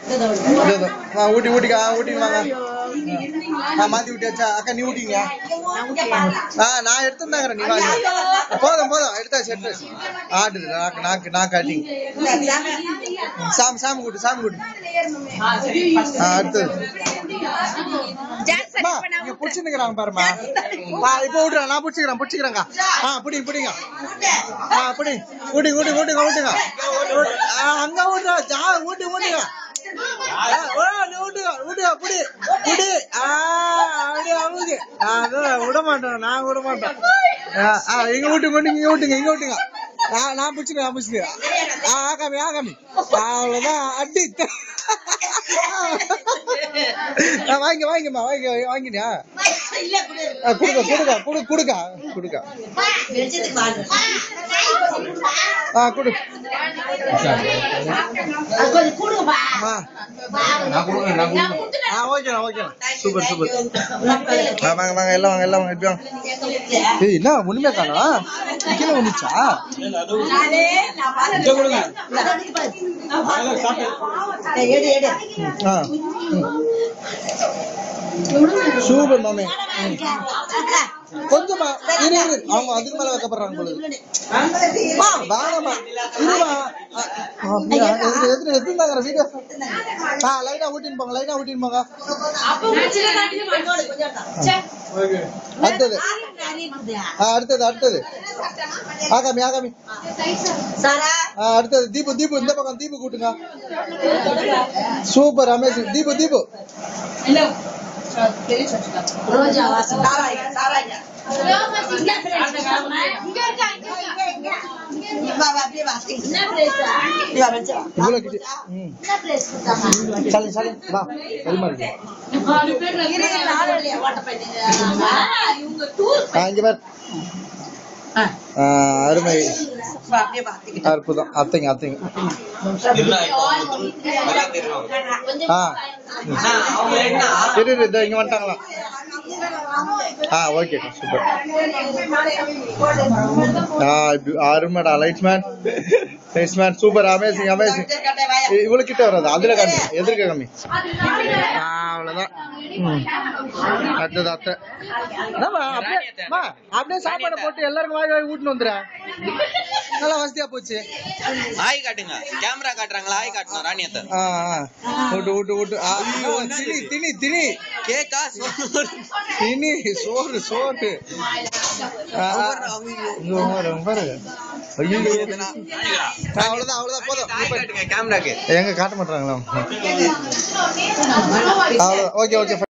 இதோ, இதோ. ஆ, ஊட்டி ஊட்டிக்கா ஊட்டி வாங்க ஆ மாத்தி விட்டியாச்சா அக்கா நீ ஊட்டிங்க ஆ நான் எடுத்துருந்தாங்கிறேன் நீ வாங்க போதும் போதும் எடுத்தாச்சு எடுத்தாச்சு ஆட்டுது நாக்கு நாக்கு நாக்கு அடிங்க சாம் சாமி கூட்டு சாமி கூட்டு ஆ அடுத்தது அம்மா, இங்க புடிச்சுன்னுக்குறாங்க பாருமா ஆ இப்போ விட்டுறேன் நான் பிடிச்சிக்கிறேன் பிடிச்சிக்கிறேங்க ஆ பிடி பிடிங்க ஆ பிடி ஊட்டி ஊட்டி ஊட்டுங்க ஊட்டுங்க ஆ அங்க ஊட்டுங்க ஜா ஊட்டி ஊட்டுங்க ஆ, ஓ, நீ ஊட்டுங்க ஊட்டுங்க புடி புடி ஆ அப்படியே அமுக்கு ஆ, அதான் விட மாட்டோம் நான் விட மாட்டோம் ஆ, ஆ இங்க ஊட்டுங்க ஊட்டுங்க இங்க ஊட்டுங்க இங்க ஊட்டுங்க நான் நான் பிடிச்சிக்கிறேன் நான் பிடிச்சிக்கிறேன் ஆ ஆகாமி ஆகாமி அவ்வளவுதான் அடி ஆ, வாங்கி வாங்கிம்மா வாங்கி வாங்கினியா ஆ, குடுக்க குடுக்க குடு குடுக்க குடுக்க ஆ குடு ஆ ஆ ஓகேண்ணா ஓகேண்ணா சூப்பர் சூப்பர் ஆ வாங்க வாங்க எல்லாம் வாங்க எல்லாம் வாங்க இப்படி வாங்க ஏய் என்ன ஒண்ணுமே காணோம் கீழே வந்துச்சா ஆ சூப்பர் மாமே கொஞ்சமா இரு இரு அவங்க அதுக்கு மேல வைக்கப்படுறாங்க பொழுது வேணாமா இருமா அப்படியா எது எது எதுனாங்கிற வீடியோ ஆ லைனா ஊட்டின்னு போங்க லைனா ஊட்டின்னு போங்க அடுத்தது ஆ அடுத்தது அடுத்தது ஆகாமி ஆகாமி ஆ அடுத்தது தீபு தீபு இந்த பக்கம் தீபு கூட்டுங்க சூப்பர் அமேசிங் தீபு தீபு இவ்வளவு கிட்ட ம் சரி சரி வா பரிமாறு ஆ இங்க பார் ஆ, அருமை அற்புதம் அத்தைங்க அத்தைங்க ஆ இரு இரு இதோ இங்க வந்துட்டாங்களா ஆ ஓகே சூப்பர் ஆ இது அருமைடா lights man lights man super amazing amazing இவ்வளவு கிட்ட வராது அதுல காமி எதிர்க்க காமி ஆ, அவ்வளவுதான் ம். அடுத்தது அத்தை என்னம்மா, அப்படியே அம்மா, அப்படியே சாப்பாடு போட்டு எல்லாருக்கும் வாய் வாய் ஊட்டின்னு வந்துடுறேன் நல்லா வசதியா போச்சு ஆய் காட்டுங்க கேமரா காட்டுறாங்களா ஆய் காட்டணும் ராணியத்தை ஆ ஆ. ஊட்டு ஊட்டு ஊட்டு ஆ, ஆ, திணி திணி திணி கேக்கா திணி சோறு சோறு ஆ, ஆ. இங்க பாரு, இங்க பாரு. ஐயோ ஆ, அவ்வளவுதான் அவ்வளவுதான் போதும் காட்டுங்க கேமராக்கு எங்க காட்ட மாட்டாங்களா அவ்வளவு ஓகே ஓகே